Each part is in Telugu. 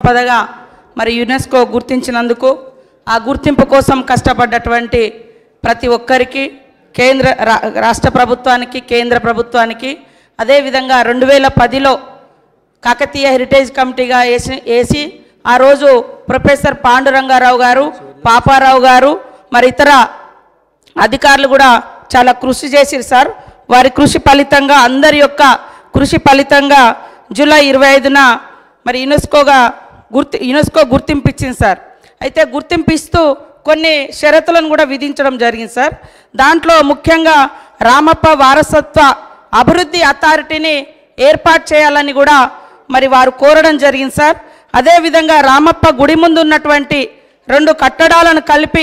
సంపదగా మరి యునెస్కో గుర్తించినందుకు ఆ గుర్తింపు కోసం కష్టపడ్డటువంటి ప్రతి ఒక్కరికి కేంద్ర రా- రాష్ట్ర ప్రభుత్వానికి కేంద్ర ప్రభుత్వానికి అదేవిధంగా రెండు వేల పదిలో కాకతీయ హెరిటేజ్ కమిటీగా వేసి వేసి ఆ రోజు ప్రొఫెసర్ పాండురంగారావు గారు పాపారావు గారు మరి ఇతర అధికారులు కూడా చాలా కృషి చేసిరు సార్ వారి కృషి ఫలితంగా అందరి యొక్క కృషి ఫలితంగా జూలై ఇరవై ఐదున మరి యునెస్కోగా గుర్తి యునెస్కో గుర్తింపు ఇచ్చింది సార్ అయితే గుర్తింపు ఇస్తూ కొన్ని షరతులను కూడా విధించడం జరిగింది సార్ దాంట్లో ముఖ్యంగా రామప్ప వారసత్వ అభివృద్ధి అథారిటీని ఏర్పాటు చేయాలని కూడా మరి వారు కోరడం జరిగింది సార్ అదేవిధంగా రామప్ప గుడి ముందు ఉన్నటువంటి రెండు కట్టడాలను కలిపి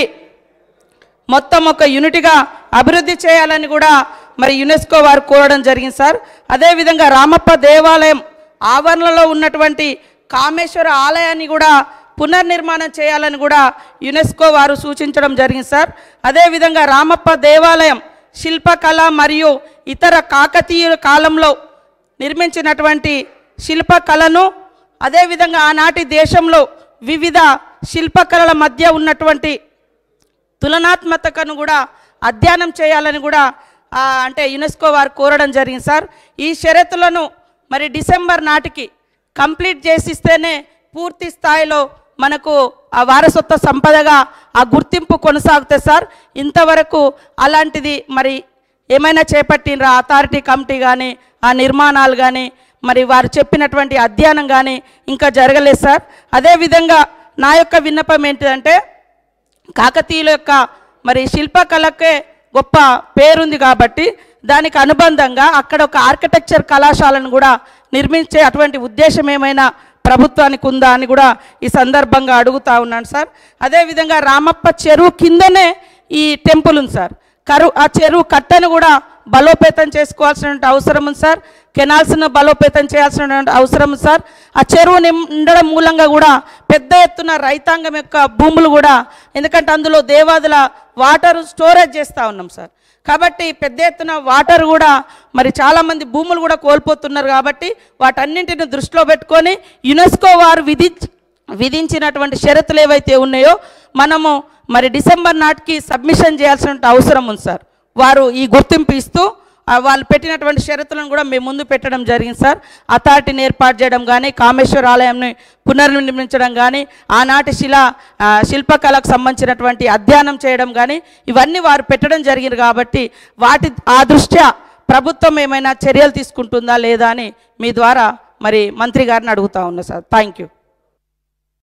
మొత్తం ఒక యూనిట్గా అభివృద్ధి చేయాలని కూడా మరి యునెస్కో వారు కోరడం జరిగింది సార్ అదేవిధంగా రామప్ప దేవాలయం ఆవరణలో ఉన్నటువంటి కామేశ్వర ఆలయాన్ని కూడా పునర్నిర్మాణం చేయాలని కూడా యునెస్కో వారు సూచించడం జరిగింది సార్ అదేవిధంగా రామప్ప దేవాలయం శిల్పకళ మరియు ఇతర కాకతీయ కాలంలో నిర్మించినటువంటి శిల్పకళను అదేవిధంగా ఆనాటి దేశంలో వివిధ శిల్పకళల మధ్య ఉన్నటువంటి తులనాత్మకతను కూడా అధ్యయనం చేయాలని కూడా ఆ, అంటే యునెస్కో వారు కోరడం జరిగింది సార్ ఈ షరతులను మరి డిసెంబర్ నాటికి కంప్లీట్ చేసిస్తేనే పూర్తి స్థాయిలో మనకు ఆ వారసత్వ సంపదగా ఆ గుర్తింపు కొనసాగుతుంది సార్ ఇంతవరకు అలాంటిది మరి ఏమైనా చేపట్టినరా అథారిటీ కమిటీ కానీ ఆ నిర్మాణాలు కానీ మరి వారు చెప్పినటువంటి అధ్యయనం కానీ ఇంకా జరగలేదు సార్ అదేవిధంగా నా యొక్క విన్నపం ఏంటిదంటే కాకతీయుల యొక్క మరి శిల్పకళకే గొప్ప పేరుంది కాబట్టి దానికి అనుబంధంగా అక్కడ ఒక ఆర్కిటెక్చర్ కళాశాలను కూడా నిర్మించే అటువంటి ఉద్దేశం ఏమైనా ప్రభుత్వానికి ఉందా అని కూడా ఈ సందర్భంగా అడుగుతా ఉన్నాను సార్ అదేవిధంగా రామప్ప చెరువు కిందనే ఈ టెంపుల్ ఉంది సార్ కరు ఆ చెరువు కట్టను కూడా బలోపేతం చేసుకోవాల్సిన అవసరం ఉంది సార్ కెనాల్స్ను బలోపేతం చేయాల్సిన అవసరం ఉంది సార్ ఆ చెరువు నిం- నిండడం మూలంగా కూడా పెద్ద ఎత్తున రైతాంగం యొక్క భూములు కూడా ఎందుకంటే అందులో దేవాదుల వాటర్ స్టోరేజ్ చేస్తూ ఉన్నాం సార్ కాబట్టి పెద్ద ఎత్తున వాటర్ కూడా మరి చాలామంది భూములు కూడా కోల్పోతున్నారు కాబట్టి వాటన్నింటిని దృష్టిలో పెట్టుకొని యునెస్కో వారు విధి విధించినటువంటి షరతులు ఏవైతే ఉన్నాయో మనము మరి డిసెంబర్ నాటికి సబ్మిషన్ చేయాల్సిన అవసరం ఉంది సార్ వారు ఈ గుర్తింపు ఇస్తూ ఆ వాళ్ళు పెట్టినటువంటి షరతులను కూడా మేము ముందు పెట్టడం జరిగింది సార్ అథారిటీని ఏర్పాటు చేయడం కానీ కామేశ్వర ఆలయాన్ని పునర్నిర్మించడం కానీ ఆనాటి శిలా ఆ, శిల్పకళకు సంబంధించినటువంటి అధ్యయనం చేయడం కానీ ఇవన్నీ వారు పెట్టడం జరిగింది కాబట్టి వాటి ఆ దృష్ట్యా ప్రభుత్వం ఏమైనా చర్యలు తీసుకుంటుందా లేదా అని మీ ద్వారా మరి మంత్రి గారిని అడుగుతా ఉన్నా సార్ థ్యాంక్ యూ